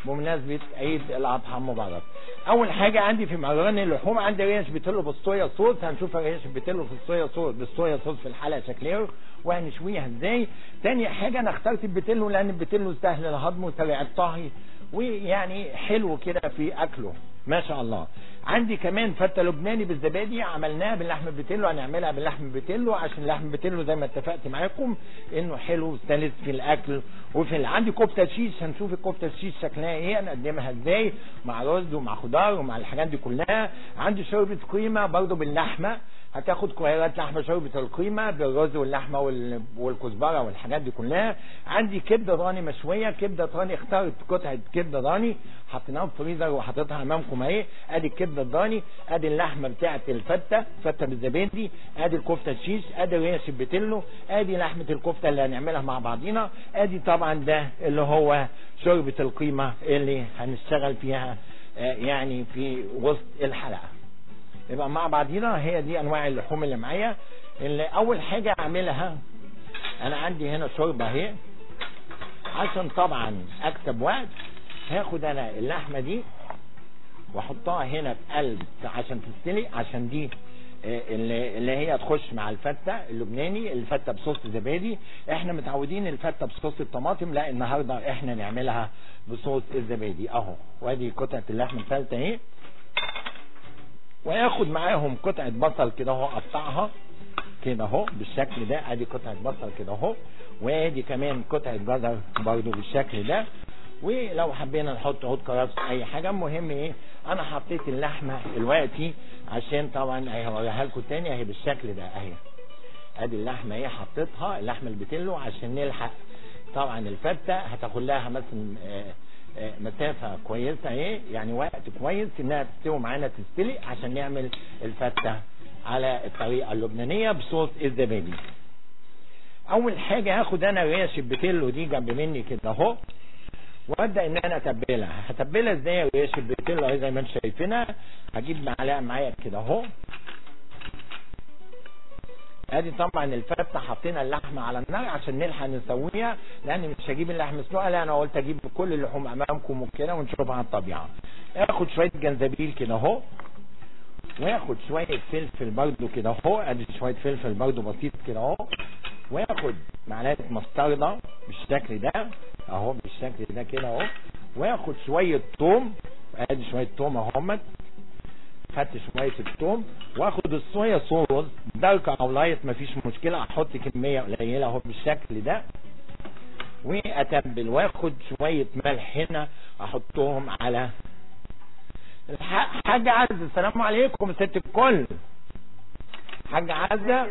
بمناسبة عيد الأضحى المبارك أول حاجة عندي في مهرجان اللحوم عندي ريش بيتلو بالصويا صوص هنشوف ريش بيتلو في الصويا صوص بالصويا صوص في الحلقة شكلها وهنشويها ازاي تاني حاجة أنا اخترت البيتلو لأن البيتلو سهل الهضم وسريع الطهي ويعني حلو كده في أكله ما شاء الله عندي كمان فتة لبناني بالزبادي عملناها باللحم البيتيلو هنعملها باللحم البيتيلو عشان اللحم البيتيلو زي ما اتفقت معاكم انه حلو وسلس في الاكل وفي ال... عندي كفته شيش هنشوف الكفته الشيش شكلها ايه هنقدمها ازاي مع رز ومع خضار ومع الحاجات دي كلها عندي شوربه قيمه برضو باللحمه هتاخد كويرات لحمه شوربه القيمه بالرز واللحمه وال... والكزبره والحاجات دي كلها عندي كبده ضاني مشويه كبده ضاني اخترت قطعه كبده ضاني حطيناها في الفريزر وحطيتها امامكم اهي ادي الكبده الضاني ادي اللحمه بتاعه الفته فته بالزبادي ادي الكفته الشيش ادي ريش البتلو ادي لحمه الكفته اللي هنعملها مع بعضينا ادي طبعا ده اللي هو شوربه القيمه اللي هنشتغل فيها يعني في وسط الحلقه يبقى مع بعضينا هي دي انواع اللحوم اللي معايا اللي اول حاجه اعملها انا عندي هنا شوربه اهي عشان طبعا اكسب وقت هاخد انا اللحمه دي واحطها هنا في قلب عشان تستلي عشان دي اللي, اللي هي تخش مع الفته اللبناني الفته بصوص زبادي احنا متعودين الفته بصوص الطماطم لا النهارده احنا نعملها بصوص الزبادي اهو وادي قطعه اللحم الثالثه اهي وياخد معاهم قطعه بصل كده اهو اقطعها كده اهو بالشكل ده ادي قطعه بصل كده اهو وادي كمان قطعه جزر برضو بالشكل ده ولو حبينا نحط عود كرفس اي حاجه المهم ايه انا حطيت اللحمه دلوقتي عشان طبعا اهي هوريها لكم تاني اهي بالشكل ده اهي ادي اللحمه اهي حطيتها اللحمه البتلو عشان نلحق طبعا الفته هتاخد لها مثلا مسافه كويسه اهي يعني وقت كويس انها تستوي معانا تستلي عشان نعمل الفته على الطريقه اللبنانيه بصوص الزبادي اول حاجه هاخد انا ريش البتلو دي جنب مني كده اهو وابدا ان انا اتبلها هتبلها ازاي يا ريش البتلو اهي زي ما انتم شايفينها هجيب معلقه معايا كده اهو ادي طبعا الفته حطينا اللحمه على النار عشان نلحق نسويها لان مش هجيب اللحم مسلوقه لا انا قلت اجيب كل اللحوم امامكم وكده ونشوفها على الطبيعه اخد شويه جنزبيل كده اهو واخد شويه فلفل برده كده اهو ادي شويه فلفل برده بسيط كده اهو واخد معلقه مستردة بالشكل ده اهو بالشكل ده كده اهو واخد شويه توم ادي شويه توم اهمت خدت شويه التوم واخد الصويا صوص دارك او لايت مفيش مشكله احط كميه قليله اهو بالشكل ده واتبل واخد شويه ملح هنا احطهم على حاجة عزة السلام عليكم ست الكل حاجة عزة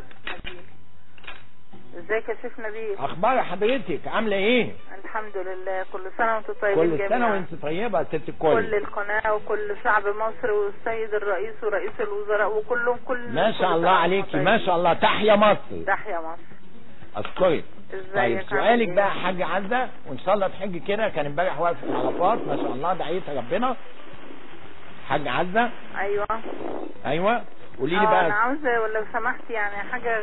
ازيك يا شيخ نبيل اخبار حضرتك عامله ايه الحمد لله كل سنه وانتم طيبين كل سنه وانت طيبه يا ست الكل كل القناه وكل شعب مصر والسيد الرئيس ورئيس الوزراء وكلهم كل ما شاء الله عليكي ما شاء الله تحيا مصر تحيا مصر اشكرك طيب سؤالك بقى حاج عزه وان شاء الله تحج كده كان امبارح واقف في عرفات ما شاء الله دعيت ربنا حاج عزه ايوه ايوه قولي لي اه بقى انا عاوزه لو سمحت يعني حاجه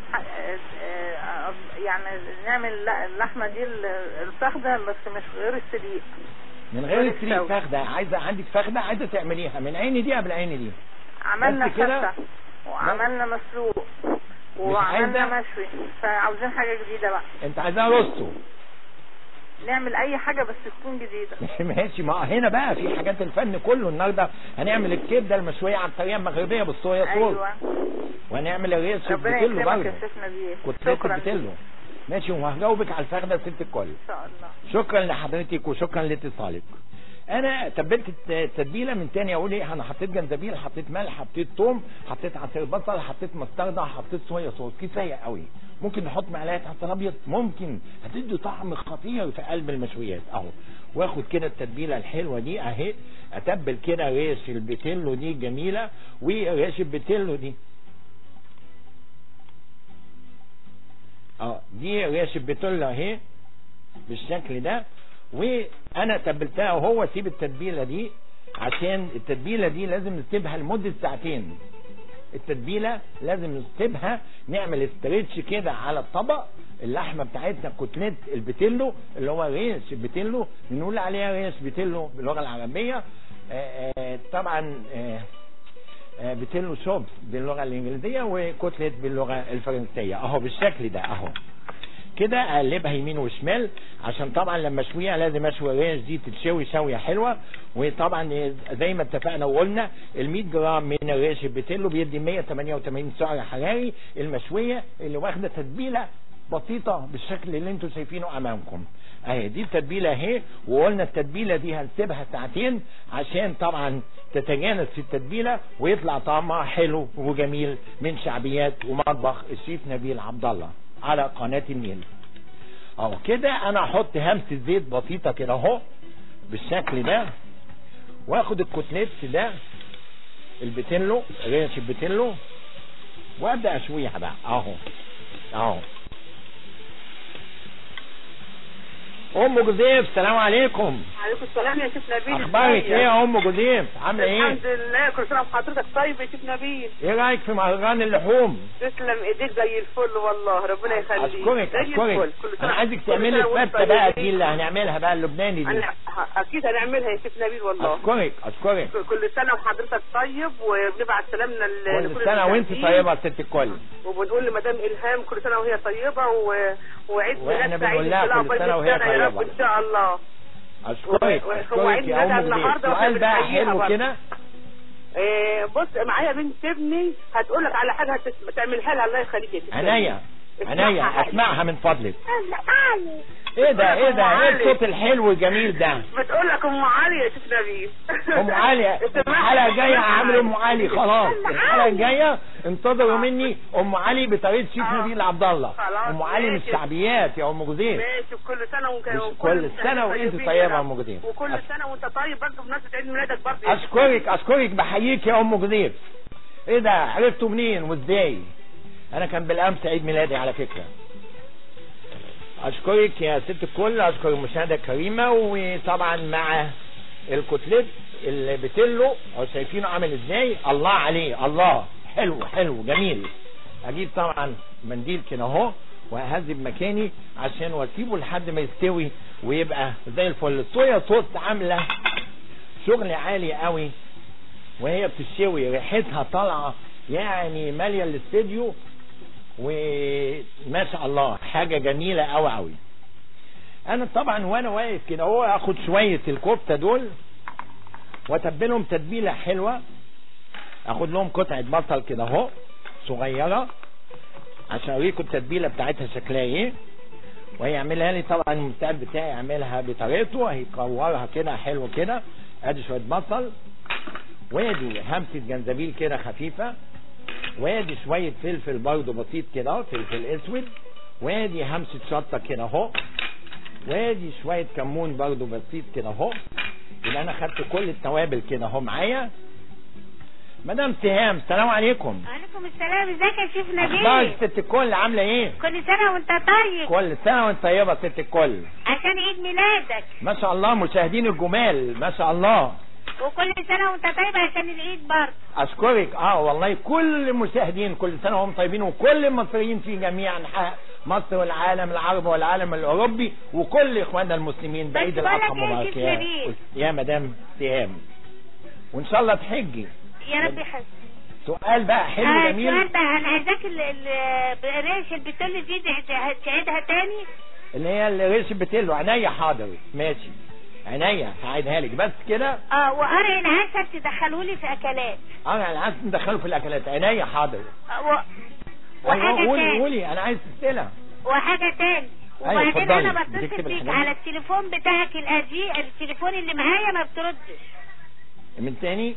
يعني نعمل اللحمه دي الفخده بس مش غير السليق من غير السليق فخده عايزه عندك فخده عايزه تعمليها من عين دي قبل عين دي عملنا بس كده؟ فته وعملنا مسلوق عايزة؟ وعملنا مشوي فعاوزين حاجه جديده بقى انت عايزاها رستو نعمل اي حاجه بس تكون جديده ماشي ما هنا بقى في حاجات الفن كله النهارده هنعمل الكبده المشويه على الطريقه المغربيه بالصويا صوص ايوه وهنعمل الريش ربنا البتلو يكرمك برضه يا شيخ نبيل كتلات شكرا البتلو ماشي وهجاوبك على الفخده ست الكل ان شاء الله شكرا لحضرتك وشكرا لاتصالك انا تبلت الت- التتبيله من تاني اقول ايه انا حطيت جنزبيل حطيت ملح حطيت توم حطيت عصير بصل حطيت مستردة حطيت صويا صوص كفايه قوي ممكن نحط معلقه عسل ابيض ممكن هتدي طعم خطير في قلب المشويات اهو واخد كده التتبيله الحلوه دي اهي اتبل كده ريش البتلو دي جميله وريش البتلو دي اه دي ريش البتلو اهي بالشكل ده وانا تبلتها وهو سيب التتبيله دي عشان التتبيله دي لازم نسيبها لمده ساعتين التتبيله لازم نسيبها نعمل استريتش كده على الطبق اللحمه بتاعتنا كتلت البتيلو اللي هو ريش البتيلو بنقول عليها ريش بتيلو باللغه العربيه آه، آه، طبعا آه، آه، بتيلو شوب باللغه الانجليزيه وكتلت باللغه الفرنسيه اهو بالشكل ده اهو كده اقلبها يمين وشمال عشان طبعا لما اشويها لازم اشوي الريش دي تتشوي شويه حلوه وطبعا زي ما اتفقنا وقلنا ال 100 جرام من الريش البتيلو بيدي 188 سعر حراري المشويه اللي واخده تتبيله بسيطه بالشكل اللي انتم شايفينه امامكم اهي دي التتبيله اهي وقلنا التتبيله دي هنسيبها ساعتين عشان طبعا تتجانس في التتبيله ويطلع طعمها حلو وجميل من شعبيات ومطبخ الشيف نبيل عبد الله على قناه النيل اهو كده انا احط همسه زيت بسيطه كده اهو بالشكل ده واخد الكتليت ده البتيلو ريش البتيلو وابدا اشويها بقى اهو اهو ام جوزيف السلام عليكم عليكم السلام يا شيف نبيل اخبارك ايه يا ام جوزيف عامله ايه الحمد لله كل سنه وحضرتك طيب يا شيف نبيل ايه رايك في مهرجان اللحوم تسلم ايديك زي الفل والله ربنا يخليك اشكرك زي اشكرك الفل. كل سنة- انا عايزك كل تعملي سنة وانتم الفته بقى طيبين. دي اللي هنعملها بقى اللبناني دي انا ه- اكيد هنعملها يا شيف نبيل والله اشكرك اشكرك كل سنه وحضرتك طيب وبنبعت سلامنا ل- كل لكل سنه وانت المشاهدين. طيبه يا ست الكل وبنقول لمدام الهام كل سنه وهي طيبه و... وعيد وإحنا ميلاد سعيد بنقول لها إن شاء كل الله سنة وهي بالسنة يا رب طيبة. ان شاء الله اشكرك و- اشكرك وعيد يا ام ميلادها جوزيف النهاردة سؤال وإحنا بقى بنحييها حلو برضه. كده إيه بص معايا بنت ابني هتقول لك على حاجه هتس- تعملها لها الله يخليك يا ست عينيا اسمعها عينيا حاجة. اسمعها من فضلك ايه ده ايه ده ايه الصوت الحلو الجميل ده بتقول لك ام علي يا شيخ نبيل ام علي الحلقه الجايه هعمل ام علي خلاص الحلقه الجايه انتظروا مني ام علي بطريقه شيف آه. نبيل عبد الله خلاص، ام علي من ماشي. الشعبيات يا ام جوزيف ماشي كل سنه وك... مش وكل كل سنة وانت طيبين طيبة يا يا رب. أم جديد. وكل أش- سنه وانت طيب برضه بمناسبه عيد ميلادك برضه يا شيخ اشكرك اشكرك بحييك يا ام جوزيف ايه ده عرفتوا منين وازاي انا كان بالامس عيد ميلادي على فكره اشكرك يا ست الكل اشكر المشاهده الكريمه وطبعا مع الكتلت اللي بتلو او شايفينه عامل ازاي الله عليه الله حلو حلو جميل اجيب طبعا منديل كده اهو واهذب مكاني عشان واسيبه لحد ما يستوي ويبقى زي الفل الصويا صوص عامله شغل عالي قوي وهي بتشوي ريحتها طالعه يعني ماليه الاستديو وما شاء الله حاجه جميله قوي قوي انا طبعا وانا واقف كده هو اخد شويه الكفته دول واتبلهم تتبيله حلوه اخد لهم قطعه بصل كده اهو صغيره عشان اوريكم التتبيله بتاعتها شكلها ايه وهيعملها لي طبعا المساعد بتاعي يعملها بطريقته هيكورها كده حلو كده ادي شويه بصل وادي همسه جنزبيل كده خفيفه وادي شويه فلفل برضه بسيط كده فلفل اسود وادي همسه شطه كده اهو وادي شويه كمون برضه بسيط كده اهو يبقى انا خدت كل التوابل كده اهو معايا مدام سهام السلام عليكم وعليكم السلام ازيك يا شيف اخبارك نبيل ست الكل عامله ايه كل سنة وانت طيب كل سنه وانت طيبه ست الكل عشان عيد ميلادك ما شاء الله مشاهدين الجمال ما شاء الله وكل سنة وانت طيب عشان العيد برضه اشكرك اه والله كل المشاهدين كل سنه وهم طيبين وكل المصريين في جميع انحاء مصر والعالم العربي والعالم الاوروبي وكل اخواننا المسلمين بس بعيد بقولك الاضحى ايه يا مبارك شيخ يا نبيل؟ يا مدام سهام وان شاء الله تحجي يا رب يحفظك سؤال بقى حلو آه، جميل السؤال ده انا عايزاك ال- ال- ريش البتول دي ده- تعيدها تاني اللي هي الريش بتلو عينيا حاضر ماشي عينيا هعيدها لك بس كده اه وقرع العسل تدخلولي في اكلات انا عايز ندخله في الاكلات عينيا حاضر آه، و... ايوه وحاجة قولي تاني قولي انا عايز سلسله وحاجة تاني أيوة، وبعدين اتفضلي. انا بتكتب بتصل بيك الحاجات على دي؟ التليفون بتاعك القديم التليفون اللي معايا ما بتردش من تاني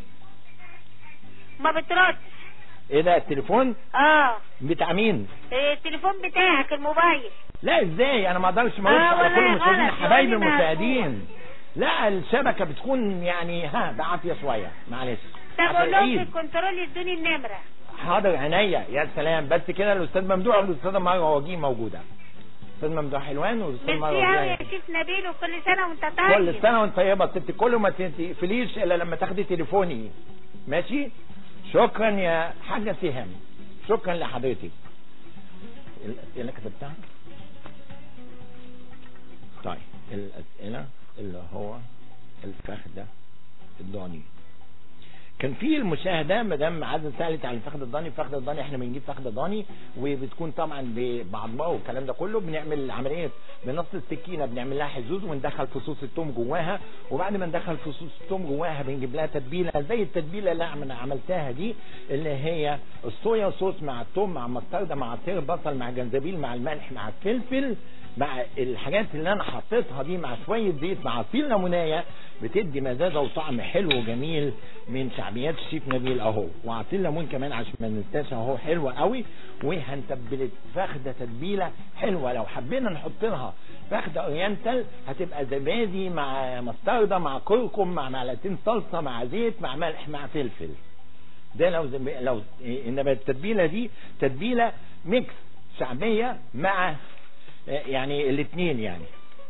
ما بتردش ايه ده التليفون اه بتاع مين التليفون بتاعك الموبايل لا ازاي انا ما اقدرش ما آه، على والله كل المشاهدين غلط، حبايبي يقول لي المشاهدين لا الشبكه بتكون يعني ها بعافيه شويه معلش طب عشان قول لهم في العيد. الكنترول يدوني النمرة حاضر عينيا يا سلام بس كده الاستاذ ممدوح والاستاذه مروه وجيه موجوده استاذ ممدوح حلوان والاستاذ ميرسي مروه قوي يا وجيه شيف نبيل وكل سنة وانت طيب كل سنه وانت طيبه ست كل ما تقفليش الا لما تاخدي تليفوني ماشي شكرا يا حاجه سهام شكرا لحضرتك الاسئله كتبتها طيب الاسئله اللي هو الفخده الضاني كان في المشاهده مدام عايزه سالت عن الفخذ الضاني الفخذ الضاني احنا بنجيب فخذ ضاني وبتكون طبعا بعضمها والكلام ده كله بنعمل عمليه بنص السكينه بنعمل لها حزوز وندخل فصوص التوم جواها وبعد ما ندخل فصوص التوم جواها بنجيب لها تتبيله زي التتبيله اللي انا عملتها دي اللي هي الصويا صوص مع التوم مع مستردة مع عصير بصل مع جنزبيل مع الملح مع الفلفل مع الحاجات اللي انا حطيتها دي مع شويه زيت مع عصير ليمونيه بتدي مزازه وطعم حلو وجميل من شعبيات الشيف نبيل اهو وعصير ليمون كمان عشان ما ننساش اهو حلوه قوي وهنتبل فخده تتبيله حلوه لو حبينا نحط لها فخده اورينتال هتبقى زبادي مع مستردة مع كركم مع معلقتين صلصه مع زيت مع ملح مع فلفل ده لو زب... لو انما التتبيله دي تتبيله ميكس شعبيه مع يعني الاثنين يعني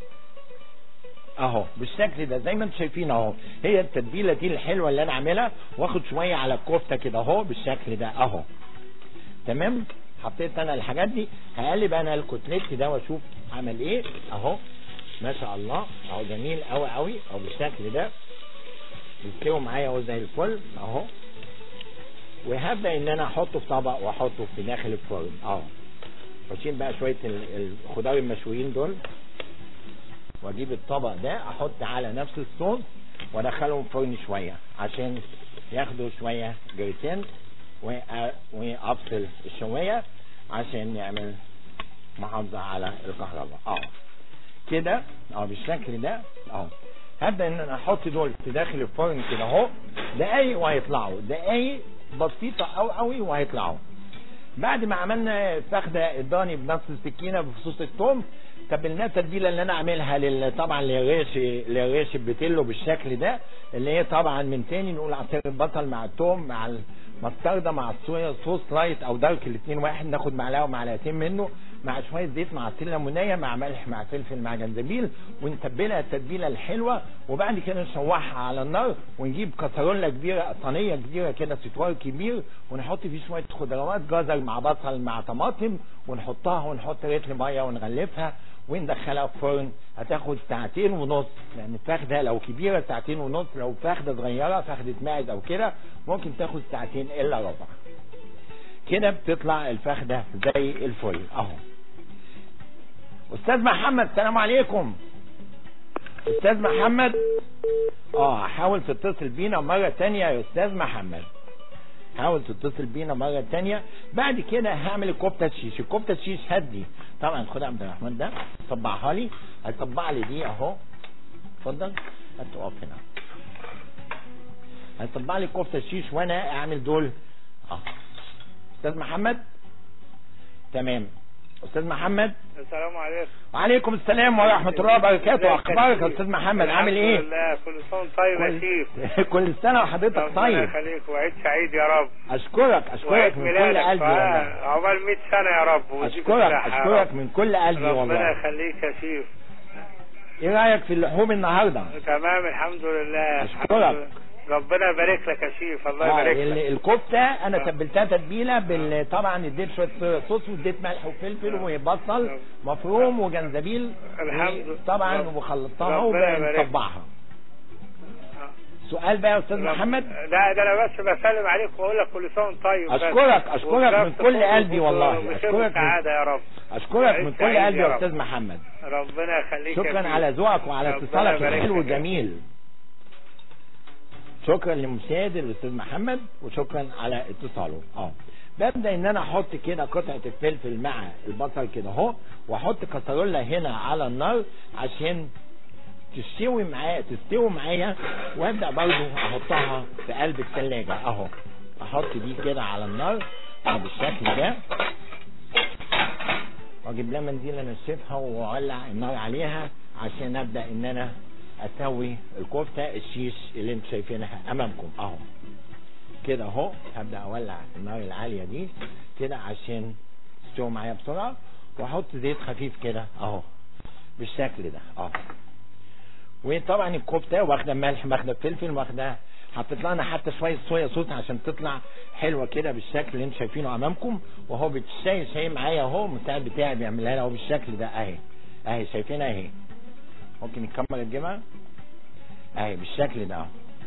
اهو بالشكل ده زي ما انتم شايفين اهو هي التتبيله دي الحلوه اللي انا عاملها واخد شويه على الكفته كده اهو بالشكل ده اهو تمام حطيت انا الحاجات دي هقلب انا الكوتليت ده واشوف عمل ايه اهو ما شاء الله اهو جميل قوي قوي اهو بالشكل ده بيستوي معايا اهو زي الفل اهو وهبدا ان انا احطه في طبق واحطه في داخل الفرن اهو واشيل بقى شويه الخضار المشويين دول واجيب الطبق ده احط على نفس الصوص وادخلهم فرن شويه عشان ياخدوا شويه جريتين وافصل الشويه عشان نعمل محافظه على الكهرباء اه كده اه بالشكل ده اه هبدا ان انا احط دول في داخل الفرن كده اهو دقايق وهيطلعوا دقايق بسيطه قوي قوي وهيطلعوا بعد ما عملنا فخده الضاني بنص السكينه بفصوص الثوم تبلناه التتبيله اللي انا عاملها لل طبعا للريش للريش البتيلو بالشكل ده اللي هي طبعا من تاني نقول عصير البصل مع الثوم مع المستردة مع الصويا صوص لايت او دارك الاثنين واحد ناخد معلقه ومعلقتين منه مع شويه زيت مع عصير ليمونيه مع ملح مع فلفل مع جنزبيل ونتبلها التتبيله الحلوه وبعد كده نشوحها على النار ونجيب كسرونه كبيره صينيه كبيره كده ستوار كبير ونحط فيه شويه خضروات جزر مع بصل مع طماطم ونحطها ونحط رتل ميه ونغلفها وندخلها في فرن هتاخد ساعتين ونص لان الفخده لو كبيره ساعتين ونص لو فخده صغيره فخده ماعز او كده ممكن تاخد ساعتين الا ربع كده بتطلع الفخده زي الفل اهو استاذ محمد السلام عليكم استاذ محمد اه حاول تتصل بينا مره تانية يا استاذ محمد حاول تتصل بينا مرة تانية بعد كده هعمل الكفتة الشيش الكفتة الشيش هدي طبعا خد عبد الرحمن ده طبعها لي هتطبع لي دي اهو اتفضل هتقف هنا هتطبع لي كفتة الشيش وانا اعمل دول اه استاذ محمد تمام استاذ محمد السلام عليكم وعليكم السلام ورحمة الله وبركاته اخبارك يا استاذ محمد عامل ايه لا كل سنة وأنت طيب يا شيخ كل سنة وحضرتك ربنا طيب يخليك وعيد سعيد يا رب اشكرك اشكرك وعيد من كل ميلادك قلبي والله آه، عقبال 100 سنة يا رب ويديك اشكرك الصحة يا اشكرك رب. من كل قلبي ربنا والله يخليك يا شيخ ايه رايك في اللحوم النهارده تمام الحمد لله أشكرك. الحمد لله. ربنا يبارك لك يا شيخ الله آه، يبارك ال- لك الكفته انا آه. تبلتها تتبيله بال... طبعا اديت شويه صويا صوص واديت ملح وفلفل وبصل مفروم وجنزبيل الحمد لله. طبعا رب- وخلطتها ربنا يبارك. وبنطبعها سؤال بقى يا استاذ محمد لا ده انا بس بسلم عليك واقول لك كل سنه وانت طيب بس. أشكرك- أشكرك من وبنفس كل الخير قلبي والله. وبخير أشكرك من- وسعاده يا رب اشكرك من كل سعيد قلبي يا يا رب. استاذ محمد ربنا يخليك يا شكرا شيخ. على ذوقك وعلى ربنا اتصالك يبارك الحلو لك. الجميل شكرا لمشاهد الاستاذ محمد وشكرا على اتصاله اه ببدا ان انا احط كده قطعه الفلفل مع البصل كده اهو واحط كسرولة هنا على النار عشان تستوي معايا تستوي معايا وابدا برضو احطها في قلب الثلاجه اهو احط دي كده على النار اهو بالشكل ده واجيب لها منديل انشفها واولع النار عليها عشان ابدا ان انا اسوي الكفته الشيش اللي انتم شايفينها امامكم اهو كده اهو هبدا اولع النار العاليه دي كده عشان تستوي معايا بسرعه واحط زيت خفيف كده اهو بالشكل ده اهو وطبعا الكفته واخده ملح واخده فلفل واخده حطيت لها انا حتى شويه صويا صوص عشان تطلع حلوه كده بالشكل اللي انتم شايفينه امامكم وهو بتشاي شاي معايا اهو المساعد بتاعي بيعملها لي اهو بالشكل ده اهي اهي شايفينها اهي ممكن الكاميرا تجيبها اهي بالشكل ده اهو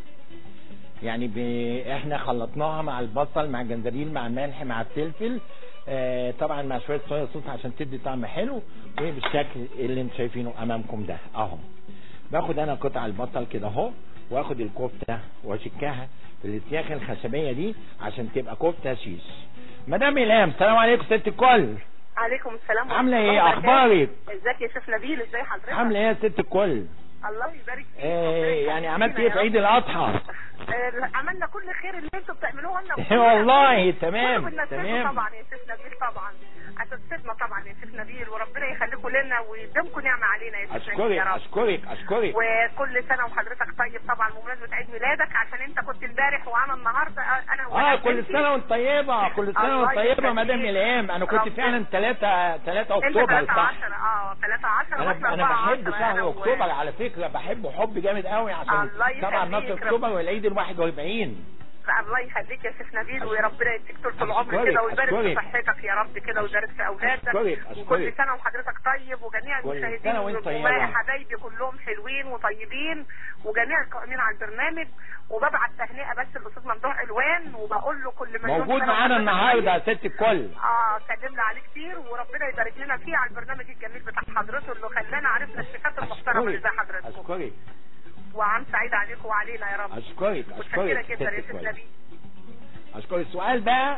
يعني ب... احنا خلطناها مع البصل مع الجنزبيل مع الملح مع الفلفل آه طبعا مع شويه صويا صوص عشان تدي طعم حلو وبالشكل اللي انتم شايفينه امامكم ده اهو باخد انا قطع البصل كده اهو واخد الكفته واشكها في الاسياخ الخشبيه دي عشان تبقى كفته شيش مدام الهام السلام عليكم ست الكل عليكم السلام عامله ورحمة ايه الله وبركاته. اخبارك ازيك يا شيخ نبيل ازي حضرتك عامله ايه يا ست الكل الله يبارك فيك إيه يعني عملت ايه يا في رب. عيد الاضحى آه، عملنا كل خير اللي انتوا بتعملوه لنا والله تمام كله بالنسبة تمام طبعا يا شيخ نبيل طبعا اساتذتنا طبعا يا شيخ نبيل وربنا يخليكم لنا ويديمكم نعمه علينا يا شيخ نبيل اشكرك يا رب اشكرك اشكرك وكل سنه وحضرتك طيب طبعا بمناسبه عيد ميلادك عشان انت كنت امبارح وانا النهارده آه، انا اه وأنا كل بنتي. سنه وانت طيبه كل سنه الله وانت طيبه يخليك. مدام الهام انا كنت ربنا- فعلا 3 3 انت اكتوبر 13 صح اه 13 انا واحنا انا 14 بحب أنا شهر و- اكتوبر على فكره بحبه حب جامد قوي عشان الله طبعا يخليك، نصر اكتوبر والعيد ال 41 الله يخليك يا شيخ نبيل أشكرك. وربنا يديك طول العمر أشكرك، كده ويبارك في أشكرك. صحتك يا رب كده ويبارك في اولادك أشكرك، أشكرك. وكل سنه وحضرتك طيب وجميع كل المشاهدين سنة وأنت طيبة. وجميع حبايبي كلهم حلوين وطيبين وجميع القائمين على البرنامج وببعت تهنئه بس للاستاذ ممدوح الوان وبقول له كل مليون موجود سنة معانا وحضرتك النهارده طيب. يا ست الكل اه كلمنا عليه كتير وربنا يبارك لنا فيه على البرنامج الجميل بتاع حضرته اللي خلانا عرفنا الشيخات المحترمه اللي زي اشكرك حضرتك اشكرك وعام سعيد عليكم وعلينا يا رب اشكرك متشكره اشكرك جدا يا ست شيخ الكل نبيل اشكر السؤال بقى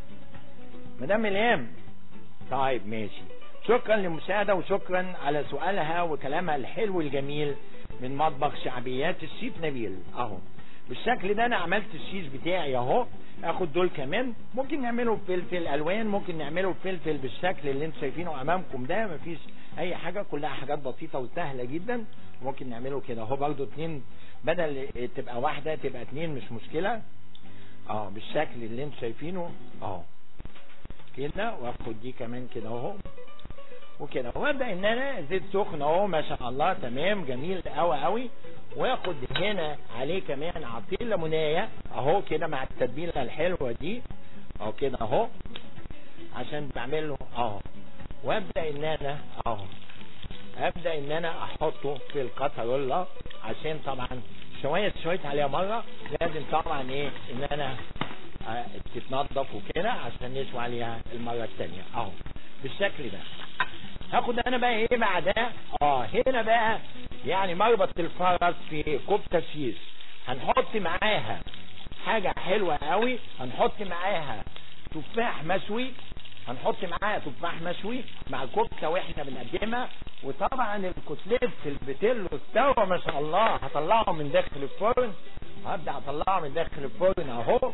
مدام الهام طيب ماشي شكرا للمشاهده وشكرا على سؤالها وكلامها الحلو الجميل من مطبخ شعبيات الشيف نبيل اهو بالشكل ده انا عملت الشيش بتاعي اهو اخد دول كمان ممكن نعمله فلفل الوان ممكن نعمله فلفل بالشكل اللي انتم شايفينه امامكم ده مفيش اي حاجه كلها حاجات بسيطه وسهله جدا ممكن نعمله كده اهو برضو اتنين بدل تبقى واحده تبقى اتنين مش مشكله اه بالشكل اللي انتم شايفينه اهو كده واخد دي كمان كده اهو وكده وابدا ان انا زيت سخن اهو ما شاء الله تمام جميل قوي قوي واخد هنا عليه كمان عصير ليمونيه اهو كده مع التتبيله الحلوه دي اهو كده اهو عشان بعمل له اهو وابدا ان انا اهو ابدا ان انا احطه في الكاتريلا عشان طبعا شويه شويه عليها مره لازم طبعا ايه ان انا آه، تتنضف وكده عشان نشوي عليها المره الثانيه اهو بالشكل ده هاخد انا بقى ايه مع ده اه هنا بقى يعني مربط الفرس في كفته شيش هنحط معاها حاجه حلوه قوي هنحط معاها تفاح مشوي هنحط معاها تفاح مشوي مع الكفته واحنا بنقدمها وطبعا الكتلات البتلو استوى ما شاء الله هطلعه من داخل الفرن هبدا اطلعه من داخل الفرن اهو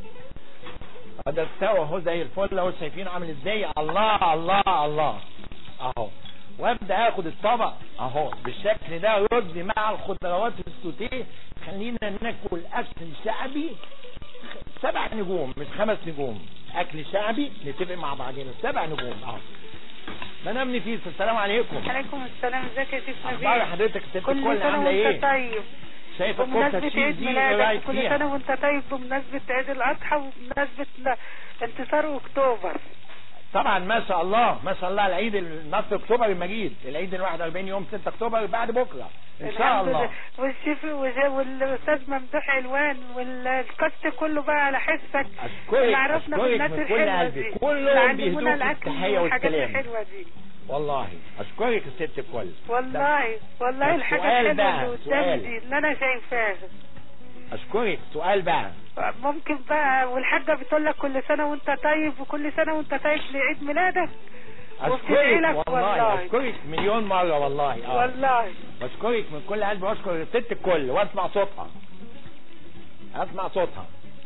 هذا استوى اهو زي الفل اهو شايفين عامل ازاي الله الله الله اهو وابدا اخد الطبق اهو بالشكل ده رز مع الخضروات السوتيه خلينا ناكل اكل شعبي سبع نجوم مش خمس نجوم اكل شعبي نتفق مع بعضنا سبع نجوم اهو مدام نفيس السلام عليكم عليكم السلام ازيك يا شيخ اخبار نبيل حضرتك ست كل الكل سنة عامله وانت ايه طيب شايفه الكفته بمناسبة الشيش عيد دي ايه رايك ميلادك كل فيها سنة وانت طيب بمناسبة عيد الأضحى وبمناسبة ل- انتصار أكتوبر طبعا ما شاء الله ما شاء الله العيد النصر اكتوبر المجيد العيد ال 41 يوم 6 اكتوبر بعد بكره ان شاء الحمد الله لله. والشيف وج- والأستاذ ممدوح علوان والكاست كله بقى على حسك اشكرك اللي عرفنا اشكرك بالناس من كل الحلوة قلبي دي اللي كلهم علمونا بيهدوك الأكل التحيه والحاجات والسلام الحلوة دي والله اشكرك الست الكل والله والله طب الحاجة سؤال الحلوة بقى، اللي سؤال. قدامي دي اللي أنا شايفاها اشكرك سؤال بقى ممكن بقى والحاجة بتقول لك كل سنة وانت طيب وكل سنة وانت طيب لعيد ميلادك وبتدعي اشكرك لك والله والله. اشكرك مليون مره والله اه والله بشكرك من كل قلبي واشكر الست الكل واسمع صوتها اسمع صوتها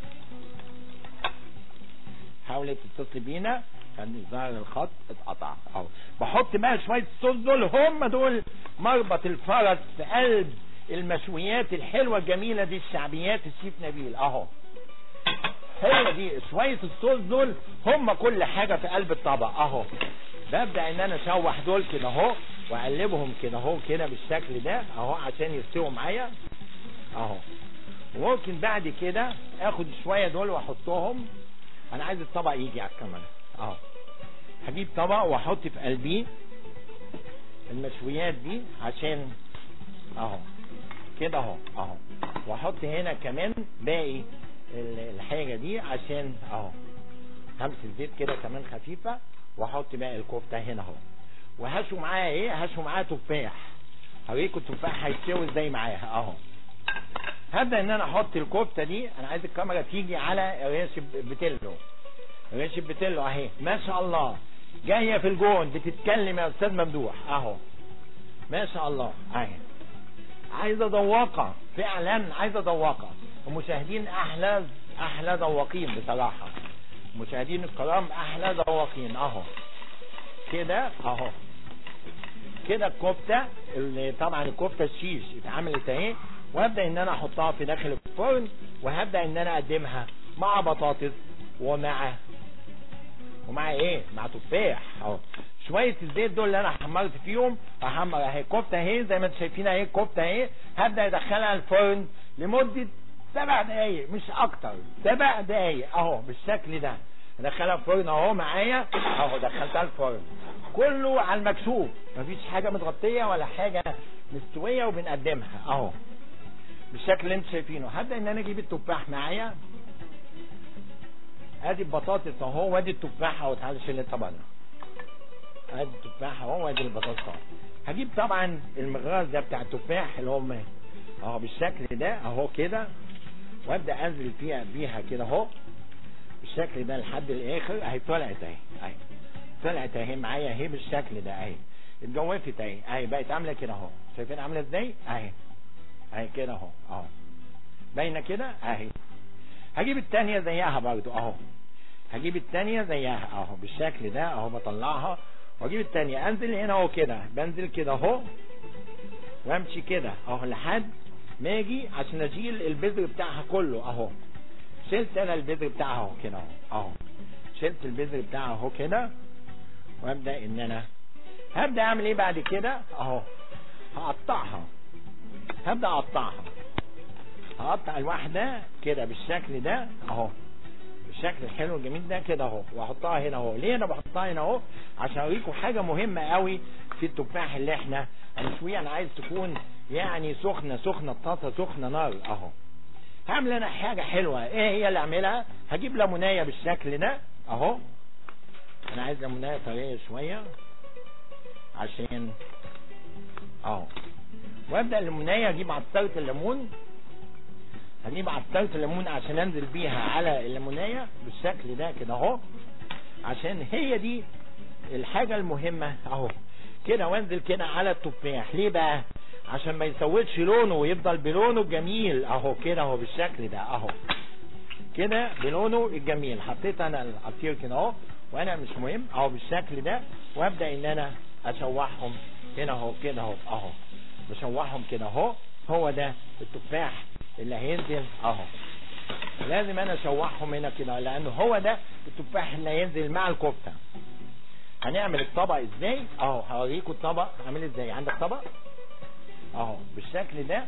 حاولت تتصل بينا كان ظهر الخط اتقطع اهو بحط بقى شويه الصوص دول هم دول مربط الفرس في قلب المشويات الحلوه الجميله دي الشعبيات الشيف نبيل اهو هي دي شويه الصوص دول هم كل حاجه في قلب الطبق اهو ببدا ان انا اشوح دول كده اهو واقلبهم كده اهو كده بالشكل ده اهو عشان يستووا معايا اهو وممكن بعد كده اخد شويه دول واحطهم انا عايز الطبق يجي على الكاميرا اهو هجيب طبق واحط في قلبيه المشويات دي عشان اهو كده اهو اهو واحط هنا كمان باقي ال- الحاجه دي عشان اهو همسك زيت كده كمان خفيفه واحط باقي الكفته هنا اهو وهشوا معاها ايه هشوا معاها تفاح هوريكم التفاح هيتسوي ازاي معاها اهو هبدا ان انا احط الكفته دي انا عايز الكاميرا تيجي على ريش بتلو ريش بتلو اهي ما شاء الله جايه في الجون بتتكلم يا استاذ ممدوح اهو ما شاء الله اهي عايزه ذواقه فعلا عايزه ذواقه المشاهدين احلى احلى ذواقين بصراحه المشاهدين الكرام احلى ذواقين اهو كده اهو كده الكفته اللي طبعا الكفته الشيش اتعملت اهي وابدا ان انا احطها في داخل الفرن وهبدا ان انا اقدمها مع بطاطس ومع ومع ايه مع تفاح اهو شويه الزيت دول اللي انا حمرت فيهم احمر اهي كفته اهي زي ما انتم شايفين اهي كفته اهي هبدا ادخلها الفرن لمده سبع دقايق مش اكتر سبع دقايق اهو بالشكل ده ادخلها الفرن اهو معايا اهو دخلتها الفرن كله على المكشوف مفيش حاجه متغطيه ولا حاجه مستويه وبنقدمها اهو بالشكل اللي انتم شايفينه هبدا ان انا اجيب التفاح معايا ادي البطاطس اهو وادي التفاح اهو تعالى شيل الطبق ده ادي التفاح اهو وادي البطاطس اهو هجيب طبعا المغراز ده بتاع التفاح اللي هم اهو بالشكل ده اهو كده وابدا انزل فيها بيها كده اهو بالشكل ده لحد الاخر اهي طلعت اهي اهي طلعت اهي معايا اهي بالشكل ده اهي اتجوفت اهي اهي بقت عامله كده اهو شايفين عامله ازاي اهي اهي كده اهو اهو باينه كده اهي هجيب التانية زيها برضو اهو هجيب التانية زيها اهو بالشكل ده اهو بطلعها واجيب التانية انزل هنا اهو كده بنزل كده اهو وامشي كده اهو لحد ما اجي عشان اشيل البذر بتاعها كله اهو شلت انا البذر بتاعها اهو كده اهو اهو شلت البذر بتاعها اهو كده وابدا ان انا هبدا اعمل ايه بعد كده اهو هقطعها هبدا اقطعها هقطع الواحده كده بالشكل ده اهو بالشكل الحلو الجميل ده كده اهو واحطها هنا اهو ليه انا بحطها هنا اهو عشان اوريكم حاجه مهمه قوي في التفاح اللي احنا هنشويه انا عايز تكون يعني سخنه سخنه الطاسه سخنه نار اهو هعمل انا حاجه حلوه ايه هي اللي اعملها هجيب ليمونيه بالشكل ده اهو انا عايز ليمونيه طريه شويه عشان اهو وابدا الليمونيه اجيب عصاره الليمون هجيب عصاره الليمون عشان انزل بيها على الليمونيه بالشكل ده كده اهو عشان هي دي الحاجه المهمه اهو كده وانزل كده على التفاح ليه بقى عشان ما يسودش لونه ويفضل بلونه الجميل اهو كده اهو بالشكل ده اهو كده بلونه الجميل حطيت انا العصير كده اهو وانا مش مهم اهو بالشكل ده وابدا ان انا اشوحهم هنا اهو كده اهو اهو بشوحهم كده اهو هو ده التفاح اللي هينزل اهو لازم انا اشوحهم هنا كده لانه هو ده التفاح اللي هينزل مع الكفته هنعمل الطبق ازاي اهو هوريكم الطبق عامل ازاي عندك طبق اهو بالشكل ده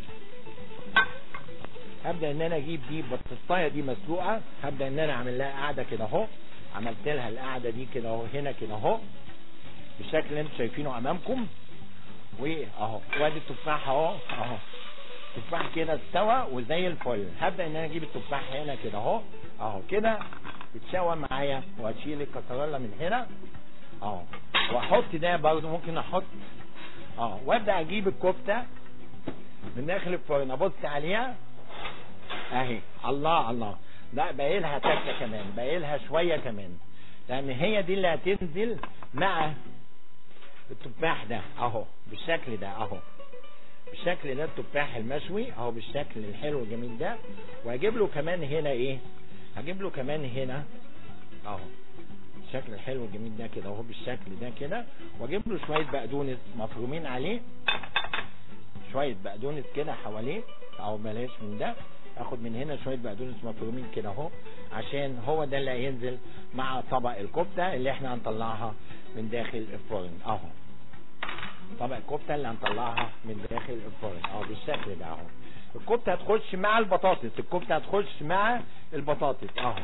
هبدا ان انا اجيب دي بطاطايه دي مسلوقه هبدا ان انا اعمل لها قاعده كده اهو عملت لها القاعده دي كده اهو هنا كده اهو بالشكل اللي انتم شايفينه امامكم واهو وادي التفاح اهو اهو تفاح كده استوى وزي الفل هبدا ان انا اجيب التفاح هنا كده اهو اهو كده يتشوى معايا واشيل الكسرولة من هنا اهو واحط ده برضه ممكن احط اه وابدا اجيب الكفته من داخل الفرن ابص عليها اهي الله الله لا باقي لها تكه كمان باقي لها شويه كمان لان هي دي اللي هتنزل مع التفاح ده اهو بالشكل ده اهو بالشكل ده التفاح المشوي اهو بالشكل الحلو الجميل ده وهجيب له كمان هنا ايه هجيب له كمان هنا اهو الشكل الحلو الجميل ده كده اهو بالشكل ده كده واجيب له شويه بقدونس مفرومين عليه شويه بقدونس كده حواليه او بلاش من ده اخد من هنا شويه بقدونس مفرومين كده اهو عشان هو ده اللي هينزل مع طبق الكفته اللي احنا هنطلعها من داخل الفرن اهو طبق الكفته اللي هنطلعها من داخل الفرن اهو بالشكل ده اهو الكفته هتخش مع البطاطس الكفته هتخش مع البطاطس اهو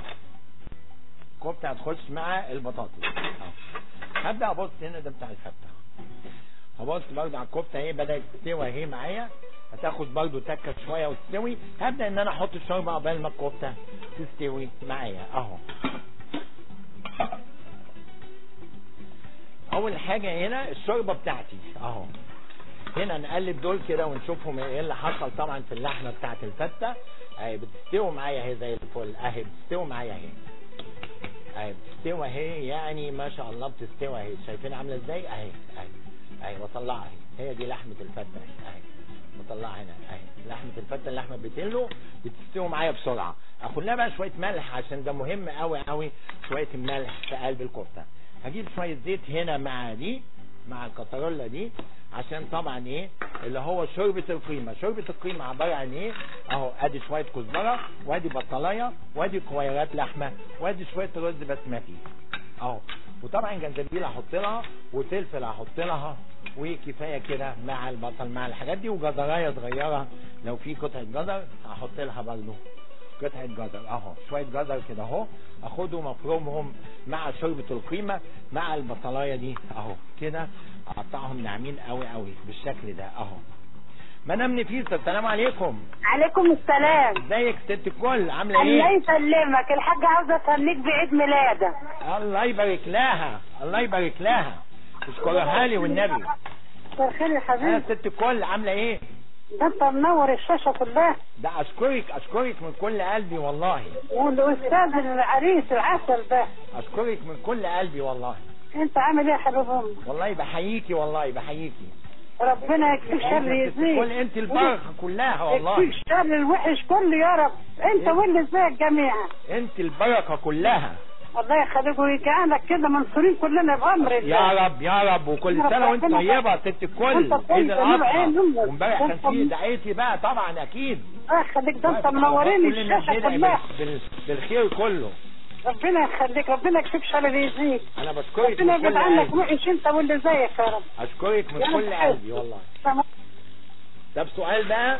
الكفته هتخش مع البطاطس اهو هبدا ابص هنا ده بتاع الفته هبص برضه على الكفته اهي بدات تستوي اهي معايا هتاخد برضه تكه شويه وتستوي هبدا ان انا احط الشوربه عقبال ما الكفته تستوي معايا اهو اول حاجه هنا الشوربه بتاعتي اهو هنا نقلب دول كده ونشوفهم ايه اللي حصل طبعا في اللحمه بتاعت الفته اهي بتستوي معايا اهي زي الفل اهي بتستوي معايا اهي اهي بتستوي اهي يعني ما شاء الله بتستوي اهي شايفين عامله ازاي اهي اهي اهي بطلعها اهي هي دي لحمه الفته اهي اهي بطلعها هنا اهي لحمه الفته اللحمه بتلو بتستوي معايا بسرعه اخد لها بقى شويه ملح عشان ده مهم قوي قوي شويه الملح في قلب الكفته هجيب شويه زيت هنا مع دي مع الكسرولة دي عشان طبعا ايه اللي هو شوربة القيمة شوربة القيمة عبارة عن ايه اهو ادي شوية كزبرة وادي بطلاية وادي كويرات لحمة وادي شوية رز بسمتي اهو وطبعا جنزبيل هحط لها وفلفل هحط لها وكفايه كده مع البصل مع الحاجات دي وجزرايه صغيره لو في قطعه جزر هحط لها برضه قطعه جزر اهو شويه جزر كده اهو اخدهم افرمهم مع شوربه القيمه مع البصلايه دي اهو كده اقطعهم ناعمين قوي قوي بالشكل ده اهو مدام نفيسه السلام عليكم عليكم السلام ازيك ست الكل عامله الله ايه يسلمك الحاجة عاوزة تهنيك بعيد ميلادك الله يبارك لها الله يبارك لها اشكرها لي والنبي مساء الخير يا ها حبيبي ست الكل عامله ايه ده انت منور الشاشة كلها ده اشكرك اشكرك من كل قلبي والله والاستاذ العريس العسل ده اشكرك من كل قلبي والله انت عامل ايه يا حبيب امي والله بحييكي والله بحييكي ربنا يكفيك شر أيوة ست الكل يزيد انت البركه كلها والله يكفيك شر الوحش كله يا رب انت إيه؟ واللي زيك جميعا انت البركه كلها الله يخليك ويجعلك كده منصورين كلنا بامر الله يا رب يا رب وكل يا رب سنه وانت ربنا طيبه ست الكل وانت طيب، عيد جميل الاضحى عين أمك. وامبارح كان وانت- في دعيتي بقى طبعا اكيد الله يخليك ده انت منورين كل الناس الشاشة بتدعي كلها بال- بال- بالخير كله ربنا يخليك ربنا يكفيك شر يزيد انا بشكرك ربنا من يبعد كل عنك قلبي وحش انت واللي زيك يا رب اشكرك من يا كل رب. قلبي والله طب سؤال بقى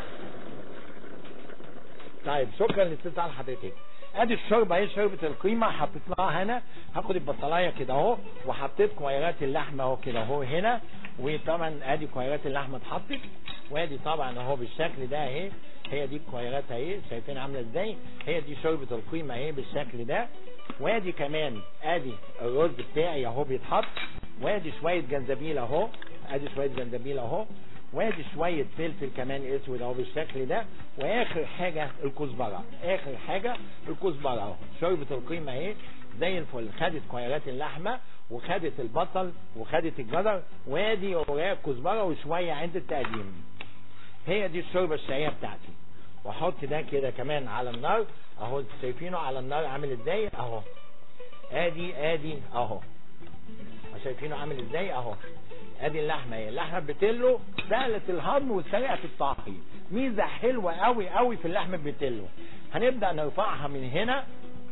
طيب شكرا لاتصال حضرتك ادي الشوربه اهي شوربه القيمه حطيت لها هنا هاخد البصلايه كده اهو وحطيت كويرات اللحمه اهو كده اهو هنا وطبعا ادي كويرات اللحمه اتحطت وادي طبعا اهو بالشكل ده اهي هي دي الكويرات اهي شايفين عامله ازاي هي دي شوربه القيمه اهي بالشكل ده وادي كمان ادي الرز بتاعي اهو بيتحط وادي شويه جنزبيل اهو ادي شويه جنزبيل اهو وادي شوية فلفل كمان اسود اهو بالشكل ده واخر حاجة الكزبرة اخر حاجة الكزبرة اهو شوربة القيمة اهي زي الفل خدت كويرات اللحمة وخدت البصل وخدت الجزر وادي وراها الكزبرة وشوية عند التقديم هي دي الشوربة الشهية بتاعتي واحط ده كده كمان على النار اهو انتوا شايفينه على النار عامل ازاي اهو ادي ادي اهو شايفينه عامل ازاي اهو ادي اللحمه اهي اللحمه بتلو سهله الهضم وسريعه الطهي ميزه حلوه قوي قوي في اللحمه بتلو هنبدا نرفعها من هنا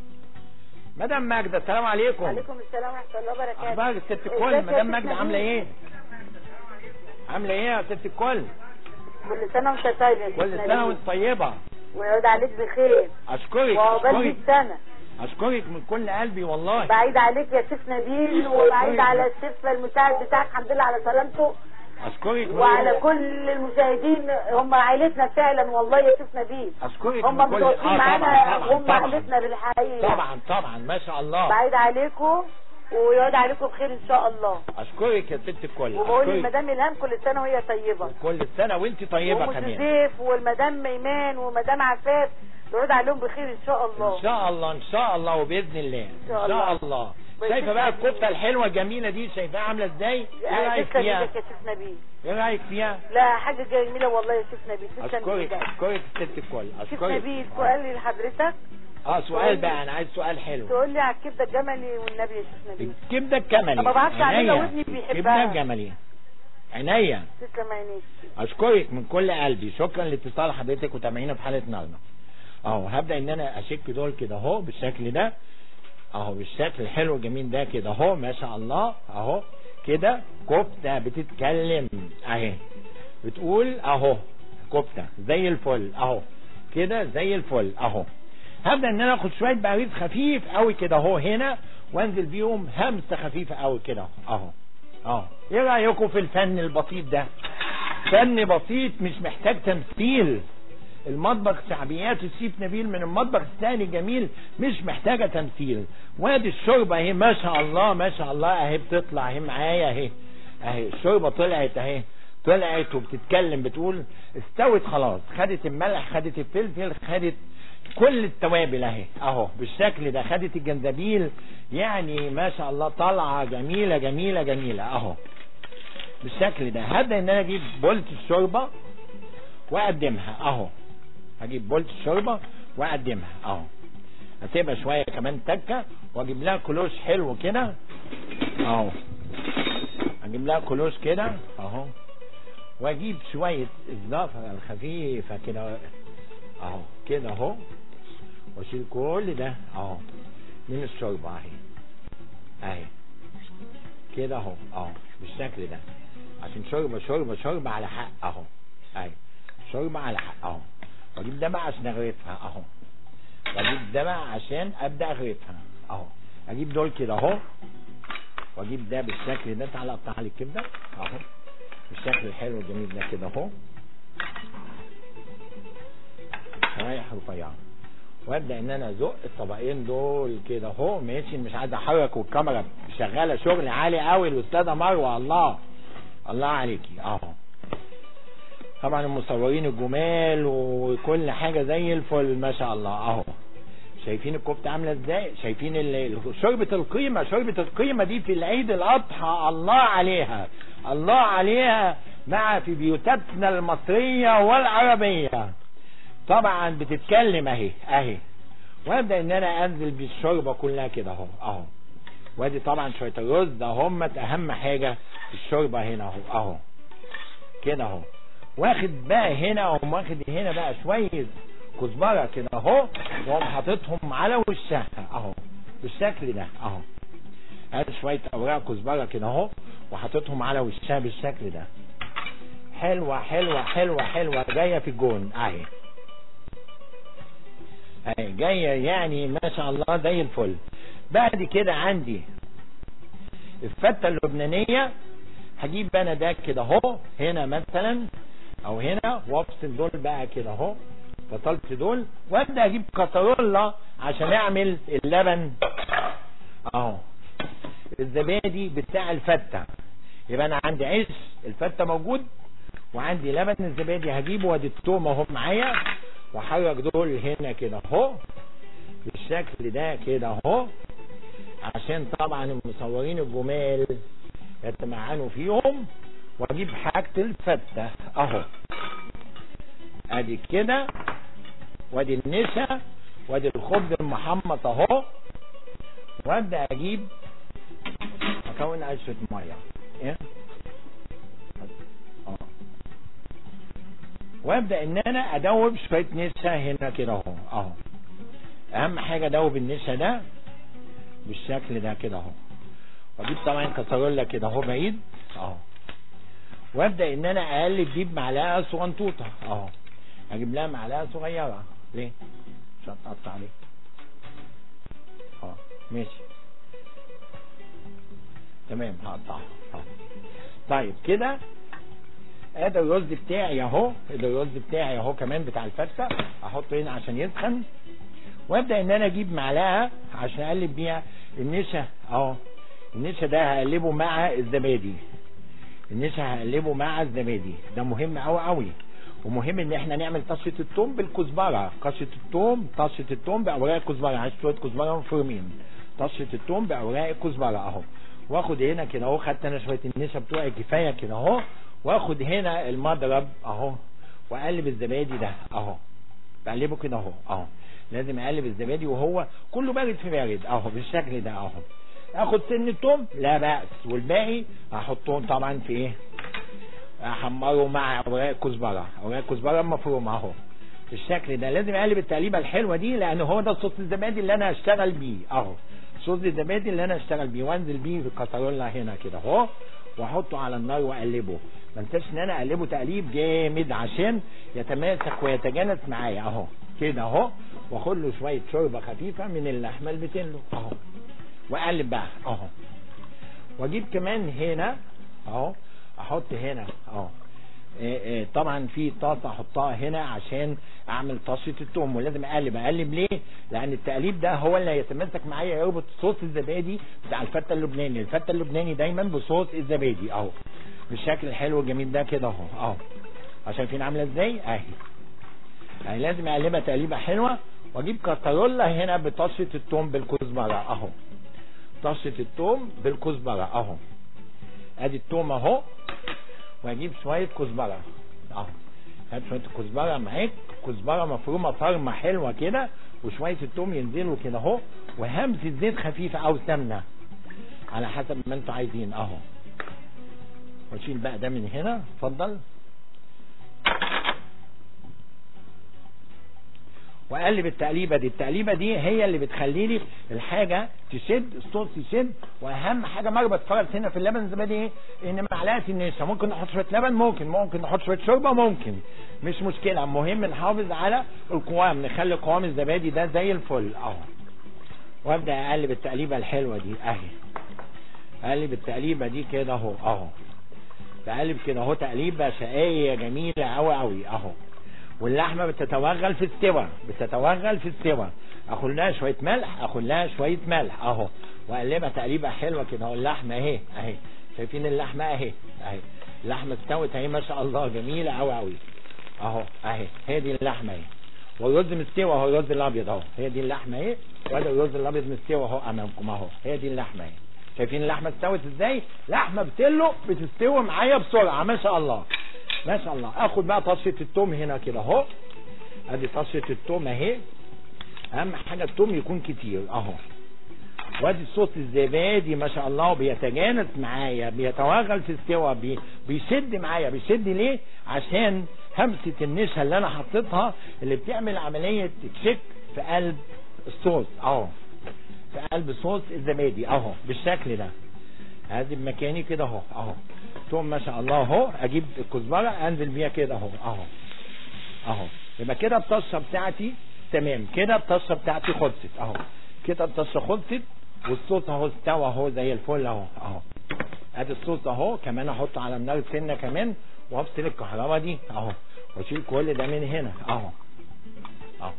مدام ماجده السلام عليكم وعليكم السلام ورحمة الله وبركاته اخبار الست ازيك الكل يا مدام ست ماجده نبيل؟ عامله ايه عامله ايه يا ست الكل كل سنة وانت طيب يا ست كل سنه نبيل. وانت طيبه ويعود عليك بخير اشكرك وعقبال اشكرك 100 سنة اشكرك من كل قلبي والله بعيد عليك يا سيف نبيل وبعيد على السيف المساعد بتاعك الحمد لله على سلامته اشكرك من وعلى كل كل المشاهدين هم عائلتنا فعلا والله يا سيف نبيل اشكرك هم من كل متواصلين آه معانا طبعا هم طبعا عائلتنا بالحقيقة طبعا طبعا ما شاء الله بعيد عليكم ويعود عليكم بخير ان شاء الله اشكرك يا ست الكل وبقول أشكرك. لمدام الهام كل سنة وهي طيبة كل سنه وانت طيبه وام كمان جوزيف والمدام ايمان ومدام عفاف يعود عليهم بخير ان شاء الله ان شاء الله ان شاء الله وباذن الله ان شاء شاء الله. الله بس شايفه بقى إنت- الكفته الحلوه الجميله دي شايفاها عامله ازاي ايه رايك تسلم فيها ايدك يا سيف نبيل ايه رايك فيها لا حاجة جميلة والله يا سيف نبيل تسلم اشكرك ايدك اشكرك ست الكل سيف اشكرك نبيل سؤال لحضرتك اه سؤال بقى انا عايز سؤال حلو تقول لي على الكبدة الجملي والنبي يا سيف نبيل الكبده الجملي ما بعرفش أعملها عينيا. وابني بيحبها. الكبده الجملي عينيا تسلم عينيك اشكرك من كل قلبي شكرا لاتصال حضرتك وتابعينا في حلقه النهارده اهو هبدا ان انا اشك دول كده اهو بالشكل ده اهو بالشكل الحلو الجميل ده كده اهو ما شاء الله اهو كده كفته بتتكلم اهي بتقول اهو كفته زي الفل اهو كده زي الفل اهو هبدا ان انا اخد شويه بقريز خفيف قوي كده اهو هنا وانزل بيهم همسه خفيفه قوي كده اهو اه ايه رايكم في الفن البسيط ده فن بسيط مش محتاج تمثيل المطبخ شعبيات الشيف نبيل من المطبخ الثاني جميل مش محتاجة تمثيل وادي الشوربة اهي ما شاء الله ما شاء الله اهي بتطلع اهي معايا اهي اهي الشوربة طلعت اهي طلعت وبتتكلم بتقول استوت خلاص خدت الملح خدت الفلفل خدت كل التوابل اهي اهو بالشكل ده خدت الجنزبيل يعني ما شاء الله طالعه جميله جميله جميله اهو بالشكل ده هبدا ان انا اجيب بولت الشوربه واقدمها اهو هجيب بولت الشوربه واقدمها اهو هسيبها شويه كمان تكه واجيب لها كلوش حلو كده اهو اجيب لها كلوش كده اهو واجيب شويه الزفره الخفيفه كده اهو كده اهو واشيل كل ده اهو من الشوربه اهي اهي كده اهو اهو بالشكل ده عشان شوربه شوربه شوربه على حق اهو اهي شوربه على حق اهو واجيب ده بقى عشان اغرفها اهو واجيب ده بقى عشان ابدا اغرفها اهو اجيب دول كده اهو واجيب ده بالشكل ده تعالى اقطع لي الكبده اهو بالشكل الحلو الجميل ده كده اهو شرايح رفيعه وابدا ان انا ازق الطبقين دول كده اهو ماشي مش عايز احرك والكاميرا شغاله شغل عالي قوي الاستاذه مروه الله الله عليكي اهو طبعا المصورين الجمال وكل حاجه زي الفل ما شاء الله اهو شايفين الكفته عامله ازاي شايفين ال- شوربه القيمه شوربه القيمه دي في العيد الاضحى الله عليها الله عليها مع في بيوتاتنا المصريه والعربيه طبعا بتتكلم اهي اهي وابدا ان انا انزل بالشوربه كلها كده اهو اهو وادي طبعا شويه الرز ده هم اهم حاجه في الشوربه هنا اهو اهو كده اهو واخد بقى هنا واقوم واخد هنا بقى شويه كزبره كده اهو واقوم حاططهم على وشها اهو بالشكل ده اهو هات شويه اوراق كزبره كده اهو وحاططهم على وشها بالشكل ده حلوه حلوه حلوه حلوه جايه في الجون اهي اهي جايه يعني ما شاء الله زي الفل بعد كده عندي الفته اللبنانيه هجيب انا ده كده اهو هنا مثلا او هنا وافصل دول بقى كده اهو فصلت دول وابدا اجيب كسرولة عشان اعمل اللبن اهو الزبادي بتاع الفته يبقى انا عندي عيش الفته موجود وعندي لبن الزبادي هجيبه وادي التوم اهو معايا واحرك دول هنا كده اهو بالشكل ده كده اهو عشان طبعا المصورين الجمال يتمعنوا فيهم واجيب حاجة الفتة اهو ادي كده وادي النشا وادي الخبز المحمص اهو وابدا اجيب اكون عشرة مية ايه اه وابدا ان انا ادوب شويه نشا هنا كده اهو اهو اهم حاجه ادوب النشا ده بالشكل ده كده اهو واجيب طبعا كسرولة كده اهو بعيد اهو وابدا ان انا اقلب دي بمعلقه صغنطوطه اهو اجيب لها معلقه صغيره ليه مش هتقطع ليه اه ماشي تمام هقطعها اه طيب كده ادي الرز بتاعي اهو ادي الرز بتاعي اهو كمان بتاع الفته احطه هنا عشان يسخن وابدا ان انا اجيب معلقه عشان اقلب بيها النشا اهو النشا ده هقلبه مع الزبادي النشا هقلبه مع الزبادي ده مهم قوي قوي ومهم ان احنا نعمل طشه التوم بالكزبره طشه التوم طشه التوم باوراق الكزبره عايز شويه كزبره مفرومين طشه التوم باوراق الكزبره اهو واخد هنا كده اهو خدت انا شويه النشا بتوعي كفايه كده اهو واخد هنا المضرب اهو واقلب الزبادي ده اهو بقلبه كده اهو اهو لازم اقلب الزبادي وهو كله بارد في بارد اهو بالشكل ده اهو اخد سن التوم لا بأس والباقي احطهم طبعا في ايه احمره مع اوراق الكزبره اوراق الكزبره المفرومه اهو بالشكل ده لازم اقلب التقليبه الحلوه دي لان هو ده صوص الزبادي اللي انا هشتغل بيه اهو صوص الزبادي اللي انا هشتغل بيه وانزل بيه في الكسرولة هنا كده اهو واحطه على النار واقلبه ما انساش ان انا اقلبه تقليب جامد عشان يتماسك ويتجانس معايا اهو كده اهو واخد له شويه شوربه خفيفه من اللحمه البتلو اهو واقلب بقى اهو واجيب كمان هنا اهو احط هنا اهو إيه إيه طبعا في طاسه احطها هنا عشان اعمل طشه التوم ولازم اقلب اقلب ليه لان التقليب ده هو اللي هيتمسك معايا يربط صوص الزبادي بتاع الفته اللبناني الفته اللبناني دايما بصوص الزبادي اهو بالشكل الحلو الجميل ده كده اهو اهو شايفين عامله ازاي اهي يعني لازم اقلبها تقليبه حلوه واجيب كاسترولة هنا بطشه التوم بالكزبره اهو طشه التوم بالكزبره اهو ادي التوم اهو واجيب شويه كزبره اهو هات شويه الكزبره معاك كزبره مفرومه فرمه حلوه كده وشويه التوم ينزلوا كده اهو وهمسه زيت خفيفه او سمنه على حسب ما انتوا عايزين اهو واشيل بقى ده من هنا اتفضل واقلب التقليبه دي التقليبه دي هي اللي بتخلي لي الحاجه تشد الصوص يشد واهم حاجه مربط فرس هنا في اللبن الزبادي ايه ان معلقه النشا ممكن نحط شويه لبن ممكن ممكن نحط شويه شوربه ممكن مش مشكله المهم نحافظ على القوام نخلي قوام الزبادي ده زي الفل اهو وابدا اقلب التقليبه الحلوه دي اهي اقلب التقليبه دي كده اهو اهو بقلب كده اهو تقليبه شقيه جميله قوي قوي اهو واللحمه بتتوغل في السوى بتتوغل في السوى اخد لها شويه ملح اخد لها شويه ملح اهو واقلبها تقليبه حلوه كده اهو اللحمه اهي اهي شايفين اللحمه اهي اهي اللحمه استوت اهي ما شاء الله جميله قوي قوي اهو اهي هي دي اللحمه اهي والرز مستوي اهو الرز الابيض اهو هي دي اللحمه اهي وادي الرز الابيض مستوي اهو امامكم اهو هي دي اللحمه اهي شايفين اللحمه استوت ازاي لحمه بتلو بتستوي معايا بسرعه ما شاء الله ما شاء الله اخد بقى طشه التوم هنا كده اهو ادي طشه التوم اهي اهم حاجه التوم يكون كتير اهو وادي الصوص الزبادي ما شاء الله بيتجانس معايا بيتوغل في السوا بي بيشد معايا بيشد ليه عشان همسه النشا اللي انا حطيتها اللي بتعمل عمليه تشك في قلب الصوص اهو في قلب صوص الزبادي اهو بالشكل ده ادي بمكاني كده اهو اهو توم ما شاء الله اهو اجيب الكزبره انزل بيها كده اهو اهو اهو يبقى كده الطشه بتاعتي تمام كده الطشه بتاعتي خلصت اهو كده الطشه خلصت والصوص اهو استوى اهو زي الفل اهو اهو ادي الصوص اهو كمان احطه على النار سنه كمان وافصل الكهرباء دي اهو واشيل كل ده من هنا اهو اهو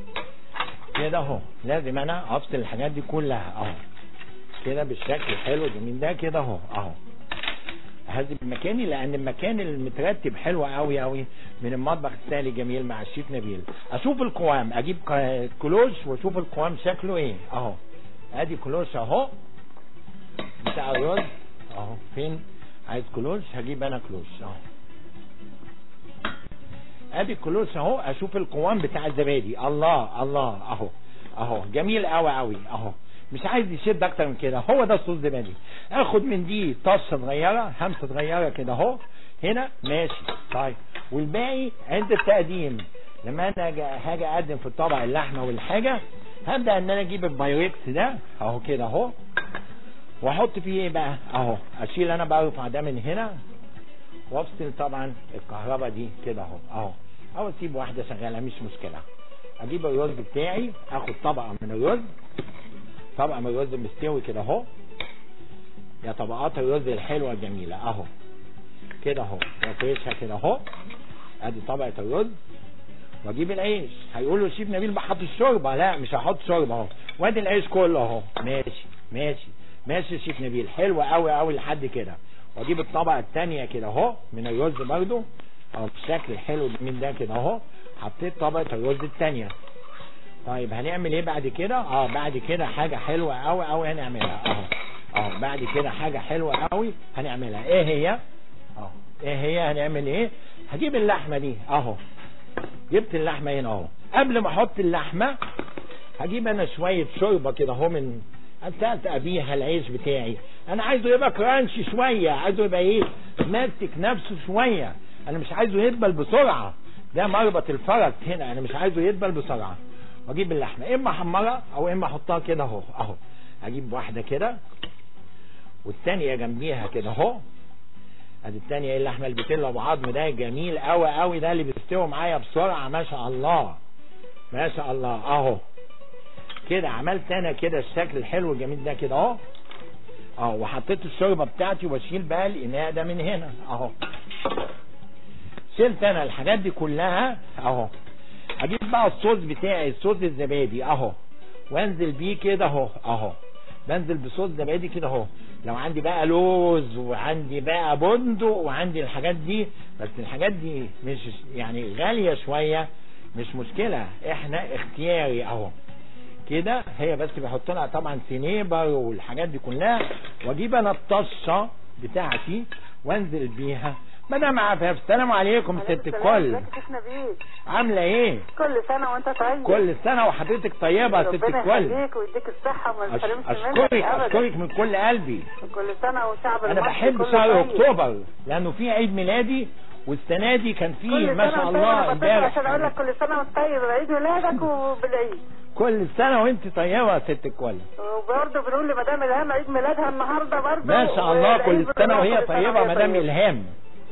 كده اهو لازم انا افصل الحاجات دي كلها اهو كده بالشكل الحلو الجميل ده كده اهو اهو هذه مكاني لان المكان المترتب حلو قوي قوي من المطبخ السالي جميل مع الشيف نبيل اشوف القوام اجيب ك- كلوش واشوف القوام شكله ايه اهو ادي كلوش اهو بتاع الرز اهو فين عايز كلوش هجيب انا كلوش اهو ادي الكلوش اهو اشوف القوام بتاع الزبادي الله الله اهو اهو جميل قوي قوي اهو مش عايز يشد اكتر من كده هو ده الصوص زبادي اخد من دي طشه صغيره همسه صغيره كده اهو هنا ماشي طيب والباقي عند التقديم لما انا أجي- هاجي اقدم في الطبق اللحمه والحاجه هبدا ان انا اجيب البايركس ده اهو كده اهو واحط فيه ايه بقى اهو اشيل انا برفع ده من هنا وافصل طبعا الكهرباء دي كده اهو اهو او اسيب واحده شغاله مش مشكله اجيب الرز بتاعي اخد طبقه من الرز طبقه من الرز مستوي كده اهو يا طبقات الرز الحلوه الجميله اهو كده اهو وافرشها كده اهو ادي طبقه الرز واجيب العيش هيقولوا الشيف نبيل بقى حط الشوربه لا مش هحط شوربه اهو وادي العيش كله اهو ماشي ماشي ماشي يا شيف نبيل حلو قوي قوي لحد كده واجيب الطبقه الثانيه كده اهو من الرز برضو اهو بالشكل الحلو الجميل ده كده اهو حطيت طبقه الرز الثانيه طيب هنعمل ايه بعد كده اه بعد كده حاجه حلوه قوي قوي هنعملها اهو اهو بعد كده حاجه حلوه قوي هنعملها ايه هي اهو ايه هي هنعمل ايه هجيب اللحمه دي اهو جبت اللحمه هنا اهو قبل ما احط اللحمه هجيب انا شويه شوربه كده اهو من انت ابيها العيش بتاعي انا عايزه يبقى كرانشي شويه عايزه يبقى ايه ماسك نفسه شويه انا مش عايزه يدبل بسرعه ده مربط الفرس هنا انا مش عايزه يدبل بسرعه واجيب اللحمه اما احمرها او اما احطها كده اهو اهو اجيب واحده كده والثانيه جنبيها كده اهو ادي الثانيه ايه اللحمه اللي بتلو ابو عظم ده جميل قوي قوي ده اللي بيستوي معايا بسرعه ما شاء الله ما شاء الله اهو كده عملت انا كده الشكل الحلو الجميل ده كده اهو اه وحطيت الشوربه بتاعتي واشيل بقى الاناء ده من هنا اهو شلت انا الحاجات دي كلها اهو اجيب بقى الصوص بتاعي الصوص الزبادي اهو وانزل بيه كده اهو اهو بنزل بصوص زبادي كده اهو لو عندي بقى لوز وعندي بقى بندق وعندي الحاجات دي بس الحاجات دي مش يعني غالية شوية مش مشكلة احنا اختياري اهو كده هي بس بحط لها طبعا سينيبر والحاجات دي كلها واجيب انا الطشه بتاعتي وانزل بيها مدام عفاف السلام عليكم ست الكل عامله ايه كل سنة وانت طيب كل سنه وحضرتك طيبه يا ست ربنا الكل يخليك ويديك الصحة وما أش- يحرمش منك اشكرك أبدا اشكرك من كل قلبي كل سنة وشعب انا المصري بحب كله شهر طيب. اكتوبر لانه في عيد ميلادي والسنه دي كان فيه كل ما سنة شاء وانت الله طيب أنا بتصل عشان اقول امبارح لك كل سنة وانت طيب بعيد ميلادك وبالعيد كل سنه وانت طيبه يا ست الكل وبرضه بنقول لمدام الهام عيد ميلادها النهارده برضه ما شاء الله كل والعيد سنه بالله وهي كل سنة طيبه وهي مدام طيبة. الهام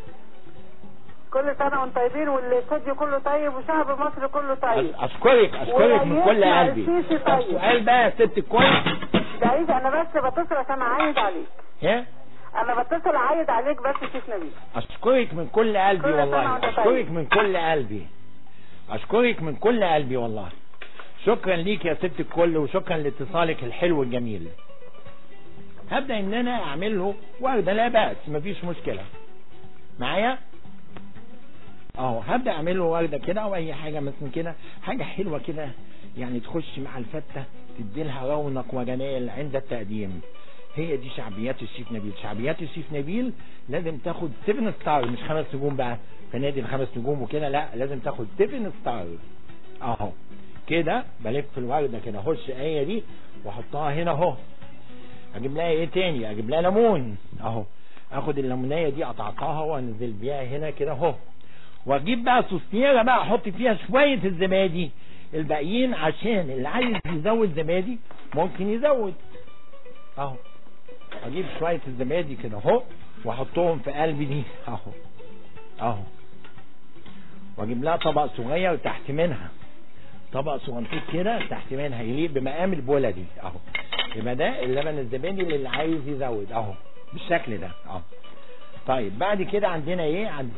كل سنة وانتم طيبين والاستوديو كله طيب وشعب مصر كله طيب أش- اشكرك اشكرك من كل ويسمع قلبي السيسي طب طيب. سؤال بقى يا ست الكل ده عايز انا بس بتصل عشان اعيد عليك ها انا بتصل اعيد عليك بس شيخ نبيل اشكرك من كل قلبي كل سنة والله وأنت طيب. اشكرك من كل قلبي اشكرك من كل قلبي والله شكرا ليك يا ست الكل وشكرا لاتصالك الحلو الجميل هبدا ان انا اعمل له ورده لا باس مفيش مشكله معايا اهو هبدا اعمل له ورده كده او اي حاجه مثلا كده حاجه حلوه كده يعني تخش مع الفته تدي لها رونق وجمال عند التقديم هي دي شعبيات الشيف نبيل شعبيات الشيف نبيل لازم تاخد 7 ستار مش خمس نجوم بقى فنادي الخمس نجوم وكده لا لازم تاخد 7 ستار اهو كده بلف الورده كده اخش ايه دي واحطها هنا اهو اجيب لها ايه تاني اجيب لها ليمون اهو اخد الليمونيه دي اقطعتها وانزل بيها هنا كده اهو واجيب بقى سوستيره بقى احط فيها شويه الزبادي الباقيين عشان اللي عايز يزود زبادي ممكن يزود اهو اجيب شويه الزبادي كده اهو واحطهم في قلبي دي اهو اهو واجيب لها طبق صغير تحت منها طبق صغنطوط كده تحت منها يليق بمقام البوله دي اهو يبقى ده اللبن الزبادي اللي عايز يزود اهو بالشكل ده اهو طيب بعد كده عندنا ايه عند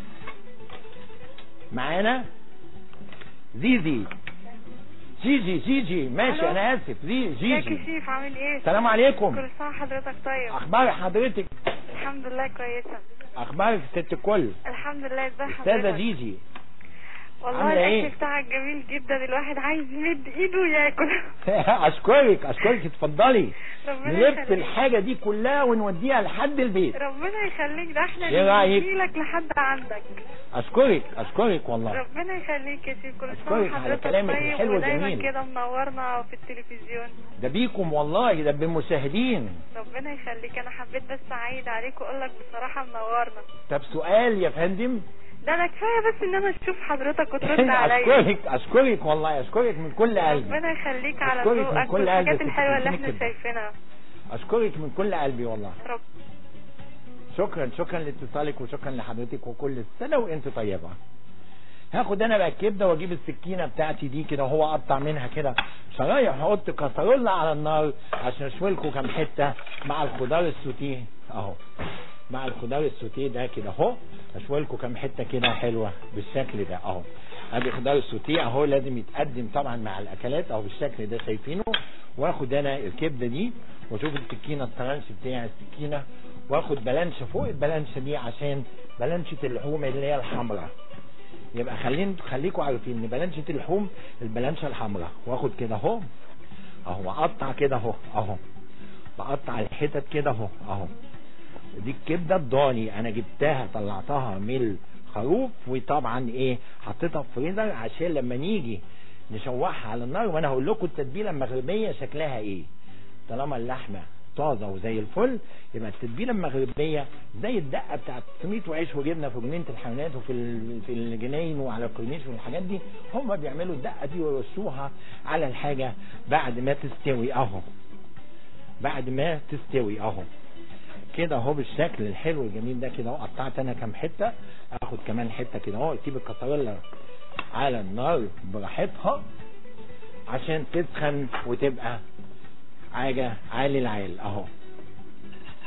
معانا زيزي جيجي جيجي ماشي ألو. انا اسف زي ازيك يا جيجي شيف عامل ايه؟ السلام عليكم كل سنة حضرتك طيب اخبار حضرتك الحمد لله كويسة اخبارك ست الكل الحمد لله ازي استاذه حضرتك جيجي والله عاملة الاكل إيه؟ بتاعك جميل جدا الواحد عايز يمد ايده وياكل اشكرك اشكرك اتفضلي ربنا نلف يخليك. الحاجه دي كلها ونوديها لحد البيت ربنا يخليك ده احنا إيه رأيك؟ نجيلك لحد عندك اشكرك اشكرك والله ربنا يخليك يا شيخ كل أشكرك سنة على وحضرتك كلامك طيب الحلو ودايما الجميل. كده منورنا في التلفزيون ده بيكم والله ده بالمشاهدين ربنا يخليك انا حبيت بس اعيد عليك واقول لك بصراحة منورنا طب سؤال يا فندم ده انا كفاية بس ان انا اشوف حضرتك وترد عليا اشكرك اشكرك والله اشكرك من كل قلبي ربنا يخليك على أشكرك من ذوقك كل قلبي والحاجات يا ست الحلوة اللي بنتي احنا كده. شايفينها اشكرك من كل قلبي والله رب شكرا شكرا لاتصالك وشكرا لحضرتك وكل سنه وانت طيبه هاخد انا بقى الكبده واجيب السكينه بتاعتي دي كده وهو اقطع منها كده شرايح احط كسرولة على النار عشان اشوي لكم كام حته مع الخضار السوتيه اهو مع الخضار السوتيه ده كده اهو اشوي لكم كام حته كده حلوه بالشكل ده اهو ادي خضار السوتيه اهو لازم يتقدم طبعا مع الاكلات اهو بالشكل ده شايفينه واخد انا الكبده دي واشوف السكينه الطرنش بتاع السكينه واخد بلانشه فوق البلانشه دي عشان بلانشه اللحوم اللي هي الحمراء يبقى خلين خليكم عارفين ان بلانشه اللحوم البلانشه الحمراء واخد كده اهو اهو اقطع كده اهو اهو بقطع الحتت كده اهو اهو دي الكبده الضاني انا جبتها طلعتها من الخروف وطبعا ايه حطيتها في فريزر عشان لما نيجي نشوحها على النار وانا هقول لكم التتبيله المغربيه شكلها ايه طالما اللحمه طازه وزي الفل يبقى التتبيله المغربيه زي الدقه بتاعت سميت وعيش وجبنه في جنينه الحيوانات وفي ال- في الجناين وعلى الكورنيش والحاجات دي هم بيعملوا الدقه دي ويرشوها على الحاجه بعد ما تستوي اهو بعد ما تستوي اهو كده اهو بالشكل الحلو الجميل ده كده اهو قطعت انا كام حته اخد كمان حته كده اهو اسيب الكسرولة على النار براحتها عشان تسخن وتبقى حاجه عالي العال اهو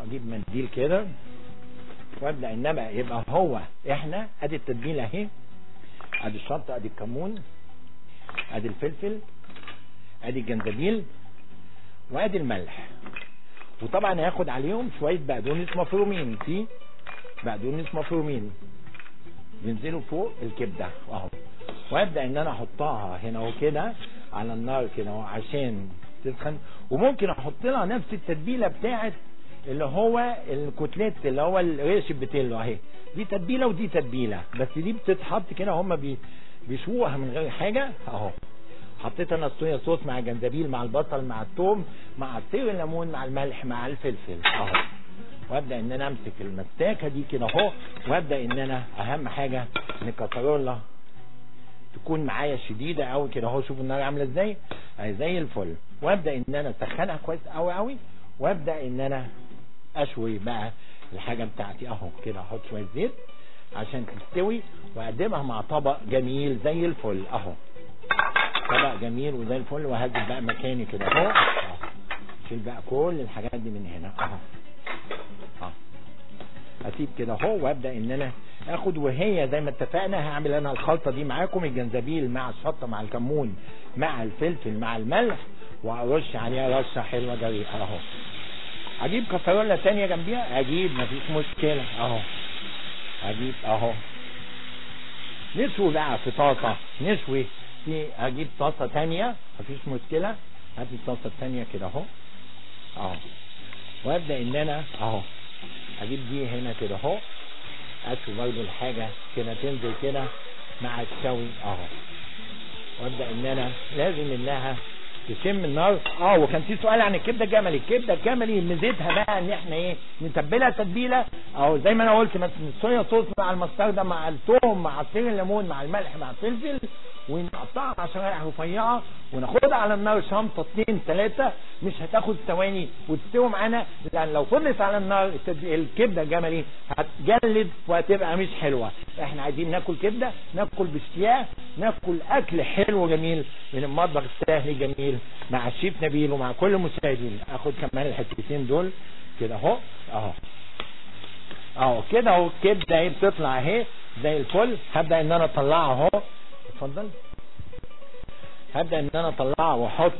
اجيب منديل كده وابدا انما يبقى هو احنا ادي التتبيله اهي ادي الشطه ادي الكمون ادي الفلفل ادي الجنزبيل وادي الملح وطبعا هاخد عليهم شويه بقدونس مفرومين في بقدونس مفرومين ينزلوا فوق الكبده اهو وابدا ان انا احطها هنا وكده على النار كده اهو عشان تسخن وممكن احط لها نفس التتبيله بتاعت اللي هو الكوتليت اللي هو الريش البتيلو اهي دي تتبيله ودي تتبيله بس دي بتتحط كده هم بي بيشوها من غير حاجه اهو حطيت انا الصويا صوص مع الجنزبيل مع البصل مع الثوم مع عصير الليمون مع الملح مع الفلفل اهو وابدا ان انا امسك المساكه دي كده اهو وابدا ان انا اهم حاجه ان الكسرونه تكون معايا شديده قوي كده اهو شوفوا النار عامله ازاي اهي زي الفل وابدا ان انا اسخنها كويس قوي قوي وابدا ان انا اشوي بقى الحاجه بتاعتي اهو كده احط شويه زيت عشان تستوي واقدمها مع طبق جميل زي الفل اهو طبق جميل وزي الفل وهزل بقى مكاني كده اهو أهو. شيل بقى كل الحاجات دي من هنا اهو اهو اسيب كده اهو وابدا ان انا اخد وهي زي ما اتفقنا هعمل انا الخلطه دي معاكم الجنزبيل مع الشطه مع الكمون مع الفلفل مع الملح وارش عليها رشه حلوه جريئه اهو اجيب كسرونه تانية جنبيها اجيب مفيش مشكله اهو اجيب اهو نشوي بقى في طاسه نشوي في اجيب طاسه تانية مفيش مشكله هات الطاسه التانية كده اهو اهو وابدا ان انا اهو اجيب دي هنا كده اهو اشوي برضو الحاجه كده تنزل كده مع الشوي اهو وابدا ان انا لازم انها تشم النار اه وكان في سؤال عن الكبده الجملي الكبده الجملي ميزتها بقى ان احنا ايه نتبلها تتبيله او زي ما انا قلت مثلا الصويا صوص مع المستردة مع الثوم مع عصير الليمون مع الملح مع الفلفل ونقطعها مع شرايح رفيعه وناخدها على النار شمطه اتنين تلاته مش هتاخد ثواني وتستوي معانا لان لو فضلت على النار التد- الكبده الجملي هتجلد وهتبقى مش حلوه احنا عايزين ناكل كبده ناكل باشتياق ناكل اكل حلو جميل من المطبخ السهل الجميل مع الشيف نبيل ومع كل المشاهدين اخد كمان الحتتين دول كده اهو اهو اهو كده اهو الكبده اهي بتطلع اهي زي الفل هبدا ان انا اطلعها اهو اتفضل هبدا ان انا اطلعها واحط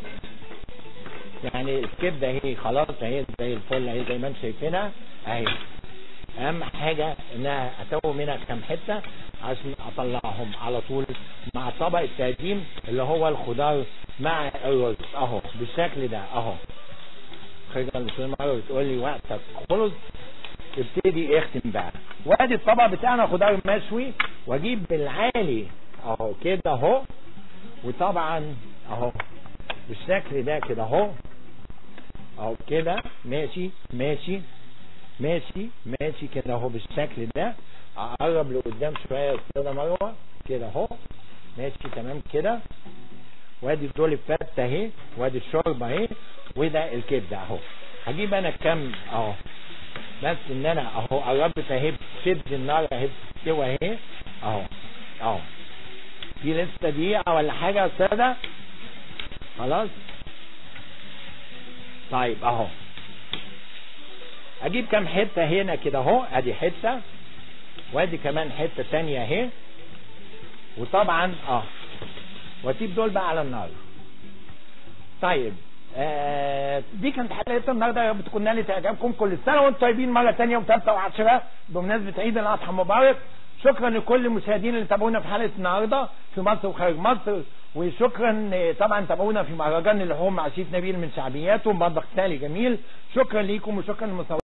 يعني الكبده اهي خلاص اهي زي الفل اهي زي ما انتم شايفينها اهي اهم حاجه انها اسوي منها كام حته عشان اطلعهم على طول مع طبق التقديم اللي هو الخضار مع الرز اهو بالشكل ده اهو خريجه الاستاذ مره بتقول لي وقتك خلص ابتدي اختم بقى وادي الطبق بتاعنا خضار مشوي واجيب بالعالي اهو كده اهو وطبعا اهو بالشكل ده كده اهو اهو كده ماشي ماشي ماشي ماشي كده اهو بالشكل ده اقرب لقدام شويه يا استاذه مروه كده اهو ماشي تمام كده وادي دول الفته اهي وادي الشوربه اهي وده الكبده اهو هجيب انا كام اهو بس ان انا اهو قربت اهي بشد النار اهي بتستوي اهي اهو اهو في لسه دقيقه ولا حاجه يا استاذه خلاص طيب اهو اجيب كام حته هنا كده اهو ادي حته وادي كمان حته تانية اهي وطبعا اه واسيب دول بقى على النار طيب آه دي كانت حلقتنا النهارده يا رب تكون نالت اعجابكم كل سنه وانتم طيبين مره ثانيه وثالثه وعشره بمناسبه عيد الاضحى المبارك شكرا لكل المشاهدين اللي تابعونا في حلقه النهارده في مصر وخارج مصر وشكرا آه، طبعا تابعونا في مهرجان اللحوم مع شيف نبيل من شعبياته مطبخ تالي جميل شكرا ليكم وشكرا للمصورين